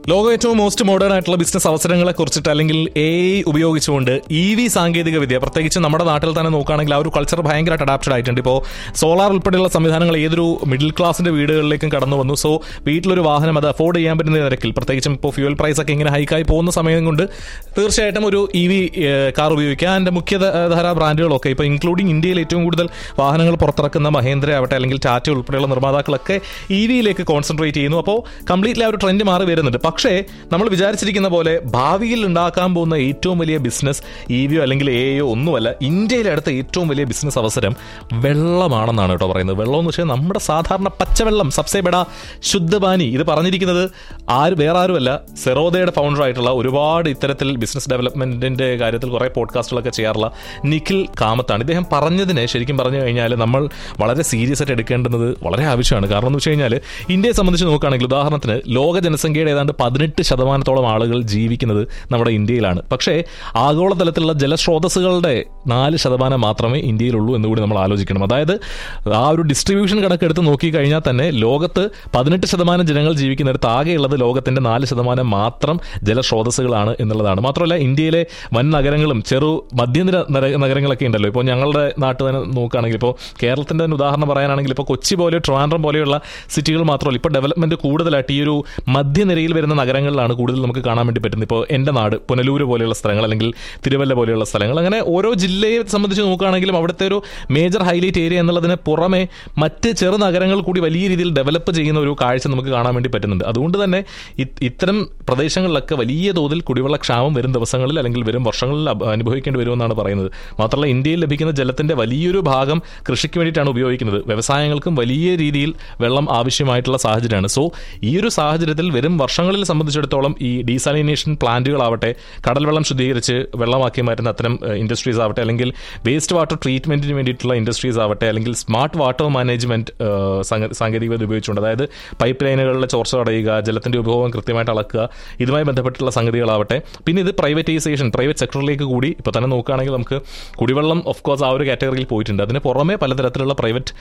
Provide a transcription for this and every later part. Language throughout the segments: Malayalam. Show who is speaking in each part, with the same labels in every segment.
Speaker 1: ലോകം ഏറ്റവും മോസ്റ്റ് മോഡേൺ ആയിട്ടുള്ള ബിസിനസ് അവസരങ്ങളെ കുറിച്ചിട്ട് അല്ലെങ്കിൽ എ ഉപയോഗിച്ചുകൊണ്ട് ഇ വി സാങ്കേതിക വിദ്യ പ്രത്യേകിച്ച് നമ്മുടെ നാട്ടിൽ തന്നെ നോക്കുകയാണെങ്കിൽ ആ ഒരു കൾച്ചർ ഭയങ്കരമായിട്ട് അഡാപ്റ്റഡ് ആയിട്ടുണ്ട് ഇപ്പോൾ സോളാർ ഉൾപ്പെടെയുള്ള സംവിധാനങ്ങൾ ഏതൊരു മിഡിൽ ക്ലാസിന്റെ വീടുകളിലേക്കും കടന്നു വന്നു സോ വീട്ടിലൊരു വാഹനം അത് അഫോർഡ് ചെയ്യാൻ പറ്റുന്ന നിരക്കിൽ പ്രത്യേകിച്ചും ഇപ്പോൾ ഫ്യൂൽ പ്രൈസ് ഒക്കെ ഇങ്ങനെ ഹൈക്കായി പോകുന്ന സമയം കൊണ്ട് തീർച്ചയായിട്ടും ഒരു ഇ വി കാർ ഉപയോഗിക്കുക അതിന്റെ മുഖ്യധാര ബ്രാൻഡുകളൊക്കെ ഇപ്പോൾ ഇൻക്ലൂഡിംഗ് ഇന്ത്യയിൽ ഏറ്റവും കൂടുതൽ വാഹനങ്ങൾ പുറത്തിറക്കുന്ന മഹേന്ദ്ര ആവട്ടെ അല്ലെങ്കിൽ ടാറ്റ ഉൾപ്പെടെയുള്ള നിർമ്മാതാക്കളൊക്കെ ഇ വിയിലേക്ക് കോൺസെൻട്രേറ്റ് ചെയ്യുന്നു അപ്പോൾ കംപ്ലീറ്റ്ലി ആ ഒരു ട്രെൻഡ് മാറി വരുന്നുണ്ട് പക്ഷേ നമ്മൾ വിചാരിച്ചിരിക്കുന്ന പോലെ ഭാവിയിൽ ഉണ്ടാക്കാൻ പോകുന്ന ഏറ്റവും വലിയ ബിസിനസ് ഇ വിയോ അല്ലെങ്കിൽ എ യോ ഒന്നുമല്ല ഇന്ത്യയിലെ അടുത്ത ഏറ്റവും വലിയ ബിസിനസ് അവസരം വെള്ളമാണെന്നാണ് കേട്ടോ പറയുന്നത് വെള്ളം എന്ന് വെച്ചാൽ നമ്മുടെ സാധാരണ പച്ചവെള്ളം സബ്സേബെട ശുദ്ധപാനി ഇത് പറഞ്ഞിരിക്കുന്നത് ആര് വേറെ ആരുമല്ല സെറോദയുടെ ഫൗണ്ടർ ആയിട്ടുള്ള ഒരുപാട് ഇത്തരത്തിൽ ബിസിനസ് ഡെവലപ്മെന്റിന്റെ കാര്യത്തിൽ കുറെ പോഡ്കാസ്റ്റുകളൊക്കെ ചെയ്യാറുള്ള നിഖിൽ കാമത്താണ് ഇദ്ദേഹം പറഞ്ഞതിനെ ശരിക്കും പറഞ്ഞു കഴിഞ്ഞാൽ നമ്മൾ വളരെ സീരിയസ് ആയിട്ട് എടുക്കേണ്ടുന്നത് വളരെ ആവശ്യമാണ് കാരണം എന്ന് വെച്ച് കഴിഞ്ഞാൽ ഇന്ത്യയെ സംബന്ധിച്ച് നോക്കുകയാണെങ്കിൽ ഉദാഹരണത്തിന് ലോക ജനസംഖ്യയുടെ ഏതാണ്ട് പതിനെട്ട് ശതമാനത്തോളം ആളുകൾ ജീവിക്കുന്നത് നമ്മുടെ ഇന്ത്യയിലാണ് പക്ഷേ ആഗോളതലത്തിലുള്ള ജലസ്രോതസ്സുകളുടെ നാല് ശതമാനം മാത്രമേ ഇന്ത്യയിലുള്ളൂ എന്നുകൂടി നമ്മൾ ആലോചിക്കണം അതായത് ആ ഒരു ഡിസ്ട്രിബ്യൂഷൻ കണക്കെടുത്ത് നോക്കിക്കഴിഞ്ഞാൽ തന്നെ ലോകത്ത് പതിനെട്ട് ശതമാനം ജനങ്ങൾ ജീവിക്കുന്നിടത്ത് ആകെയുള്ളത് ലോകത്തിന്റെ നാല് ശതമാനം മാത്രം ജലസ്രോതസ്സുകളാണ് എന്നുള്ളതാണ് മാത്രമല്ല ഇന്ത്യയിലെ വൻ നഗരങ്ങളും ചെറു മധ്യനിര നര- നഗരങ്ങളൊക്കെ ഉണ്ടല്ലോ ഇപ്പോൾ ഞങ്ങളുടെ നാട്ടിൽ തന്നെ നോക്കുകയാണെങ്കിൽ ഇപ്പോൾ കേരളത്തിന്റെ തന്നെ ഉദാഹരണം പറയാനാണെങ്കിൽ ഇപ്പോൾ കൊച്ചി പോലെ ട്രിവാൻഡ്രം പോലെയുള്ള സിറ്റികൾ മാത്രമല്ല ഇപ്പോൾ ഡെവലപ്മെന്റ് കൂടുതലായിട്ട് ഈ ഒരു മധ്യനിരയിൽ വരുന്ന നഗരങ്ങളിലാണ് കൂടുതൽ നമുക്ക് കാണാൻ വേണ്ടി പറ്റുന്നത് ഇപ്പോൾ എൻ്റെ നാട് പുനലൂര് പോലെയുള്ള സ്ഥലങ്ങൾ അല്ലെങ്കിൽ തിരുവല്ല പോലെയുള്ള സ്ഥലങ്ങൾ അങ്ങനെ ഓരോ ജില്ലയെ സംബന്ധിച്ച് നോക്കുകയാണെങ്കിലും അവിടുത്തെ ഒരു മേജർ ഹൈലൈറ്റ് ഏരിയ എന്നുള്ളതിന് പുറമെ മറ്റ് ചെറു നഗരങ്ങൾ കൂടി വലിയ രീതിയിൽ ഡെവലപ്പ് ചെയ്യുന്ന ഒരു കാഴ്ച നമുക്ക് കാണാൻ വേണ്ടി പറ്റുന്നുണ്ട് അതുകൊണ്ട് തന്നെ ഇ- ഇത്തരം പ്രദേശങ്ങളിലൊക്കെ വലിയ തോതിൽ കുടിവെള്ള ക്ഷാമം വരും ദിവസങ്ങളിൽ അല്ലെങ്കിൽ വരും വർഷങ്ങളിൽ അഭ- അനുഭവിക്കേണ്ടി വരുമെന്നാണ് പറയുന്നത് മാത്രമല്ല ഇന്ത്യയിൽ ലഭിക്കുന്ന ജലത്തിന്റെ വലിയൊരു ഭാഗം കൃഷിക്ക് വേണ്ടിയിട്ടാണ് ഉപയോഗിക്കുന്നത് വ്യവസായങ്ങൾക്കും വലിയ രീതിയിൽ വെള്ളം ആവശ്യമായിട്ടുള്ള സാഹചര്യമാണ് സോ ഈ ഒരു സാഹചര്യത്തിൽ വരും വർഷങ്ങളിൽ സംബന്ധിച്ചിടത്തോളം ഈ ഡീസാലിനേഷൻ പ്ലാന്റുകളാവട്ടെ കടൽ വെള്ളം ശുദ്ധീകരിച്ച് വെള്ളമാക്കി മാറ്റുന്ന അത്തരം ഇൻഡസ്ട്രീസ് ആവട്ടെ അല്ലെങ്കിൽ വേസ്റ്റ് വാട്ടർ ട്രീറ്റ്മെന്റിന് വേണ്ടിയിട്ടുള്ള ഇൻഡസ്ട്രീസ് ആവട്ടെ അല്ലെങ്കിൽ സ്മാർട്ട് വാട്ടർ മാനേജ്മെന്റ് സാങ്കേതികവിദ്യ ഉപയോഗിച്ചുകൊണ്ട് അതായത് പൈപ്പ് ലൈനുകളിലെ ചോർച്ച തടയുക ജലത്തിന്റെ ഉപഭോഗം കൃത്യമായിട്ട് അളക്കുക ഇതുമായി ബന്ധപ്പെട്ടുള്ള സംഗതികളാവട്ടെ പിന്നെ ഇത് പ്രൈവറ്റൈസേഷൻ പ്രൈവറ്റ് സെക്ടറിലേക്ക് കൂടി ഇപ്പോൾ തന്നെ നോക്കുകയാണെങ്കിൽ നമുക്ക് കുടിവെള്ളം ഓഫ് കോഴ്സ് ആ ഒരു കാറ്റഗറിയിൽ പോയിട്ടുണ്ട് അതിന് പുറമെ പലതരത്തിലുള്ള പ്രൈവറ്റ്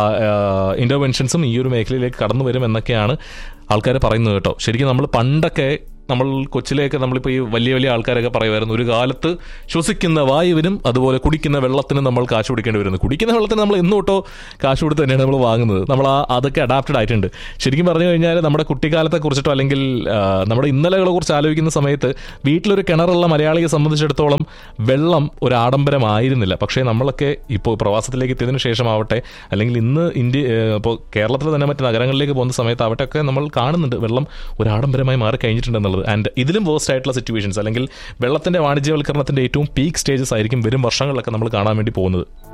Speaker 1: ഇന്റർവെൻഷൻസും ഈ ഒരു മേഖലയിലേക്ക് കടന്നു വരും എന്നൊക്കെയാണ് ആൾക്കാർ പറയുന്നത് കേട്ടോ ശരിക്കും നമ്മൾ പണ്ടൊക്കെ നമ്മൾ കൊച്ചിലേക്ക് നമ്മളിപ്പോൾ ഈ വലിയ വലിയ ആൾക്കാരൊക്കെ പറയുമായിരുന്നു ഒരു കാലത്ത് ശ്വസിക്കുന്ന വായുവിനും അതുപോലെ കുടിക്കുന്ന വെള്ളത്തിനും നമ്മൾ കാശ് കൊടുക്കേണ്ടി വരുന്നു കുടിക്കുന്ന വെള്ളത്തിന് നമ്മൾ എന്ന് തൊട്ടോ കാശ് കൊടുത്ത് തന്നെയാണ് നമ്മൾ വാങ്ങുന്നത് നമ്മൾ ആ അതൊക്കെ അഡാപ്റ്റഡ് ആയിട്ടുണ്ട് ശരിക്കും പറഞ്ഞു കഴിഞ്ഞാൽ നമ്മുടെ കുട്ടിക്കാലത്തെ കുറിച്ചിട്ടോ അല്ലെങ്കിൽ ആ, നമ്മുടെ ഇന്നലകളെ കുറിച്ച് ആലോചിക്കുന്ന സമയത്ത് വീട്ടിലൊരു കിണറുള്ള മലയാളിയെ സംബന്ധിച്ചിടത്തോളം വെള്ളം ഒരു ആഡംബരമായിരുന്നില്ല പക്ഷേ നമ്മളൊക്കെ ഇപ്പോൾ പ്രവാസത്തിലേക്ക് എത്തിയതിനു ശേഷമാവട്ടെ അല്ലെങ്കിൽ ഇന്ന് ഇന്ത്യ ഇപ്പോൾ കേരളത്തിൽ തന്നെ മറ്റ് നഗരങ്ങളിലേക്ക് പോകുന്ന സമയത്താവട്ടെ ഒക്കെ നമ്മൾ കാണുന്നുണ്ട് വെള്ളം ഒരു ആഡംബരമായി മാറി കഴിഞ്ഞിട്ടുണ്ടെന്നുള്ളത് ആൻഡ് ഇതിലും വേസ്റ്റ് ആയിട്ടുള്ള സിറ്റുവേഷൻസ് അല്ലെങ്കിൽ വെള്ളത്തിന്റെ വാണിജ്യവൽക്കരണത്തിന്റെ ഏറ്റവും പീക്ക് സ്റ്റേജസ് ആയിരിക്കും വരും വർഷങ്ങളിലൊക്കെ നമ്മൾ കാണാൻ വേണ്ടി പോകുന്നത്